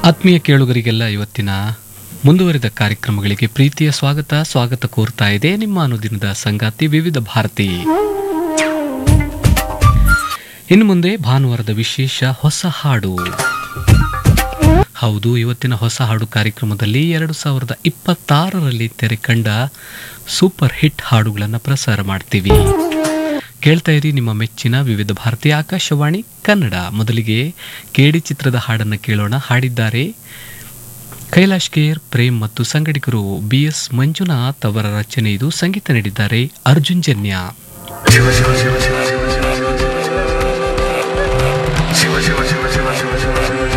ಆತ್ಮೀಯ ಕೇಳುಗರಿಗೆಲ್ಲ ಇವತ್ತಿನ ಮುಂದುವರಿದ ಕಾರ್ಯಕ್ರಮಗಳಿಗೆ ಪ್ರೀತಿಯ ಸ್ವಾಗತ ಸ್ವಾಗತ ಕೋರ್ತಾ ಇದೆ ನಿಮ್ಮ ಅನುದಿನದ ಸಂಗಾತಿ ವಿವಿಧ ಭಾರತಿ ಇನ್ನು ಮುಂದೆ ಭಾನುವಾರದ ವಿಶೇಷ ಹೊಸ ಹಾಡು ಹೌದು ಇವತ್ತಿನ ಹೊಸ ಹಾಡು ಕಾರ್ಯಕ್ರಮದಲ್ಲಿ ಎರಡು ಸಾವಿರದ ಇಪ್ಪತ್ತಾರರಲ್ಲಿ ತೆರೆ ಕಂಡ ಸೂಪರ್ ಹಿಟ್ ಹಾಡುಗಳನ್ನು ಪ್ರಸಾರ ಮಾಡ್ತೀವಿ ಕೇಳ್ತಾ ಇರಿ ನಿಮ್ಮ ಮೆಚ್ಚಿನ ವಿವಿಧ ಭಾರತೀಯ ಆಕಾಶವಾಣಿ ಕನ್ನಡ ಮೊದಲಿಗೆ ಕೇಡಿ ಚಿತ್ರದ ಹಾಡನ್ನು ಕೇಳೋಣ ಹಾಡಿದ್ದಾರೆ ಕೈಲಾಶ್ ಕೇರ್ ಪ್ರೇಮ್ ಮತ್ತು ಸಂಗಡಿಗರು ಬಿ ಎಸ್ ಮಂಜುನಾಥ್ ಅವರ ರಚನೆ ಇದು ಸಂಗೀತ ನೀಡಿದ್ದಾರೆ ಅರ್ಜುನ್ ಜನ್ಯ ಶಿವ ಶಿವ ಶಿವ ಶಿವ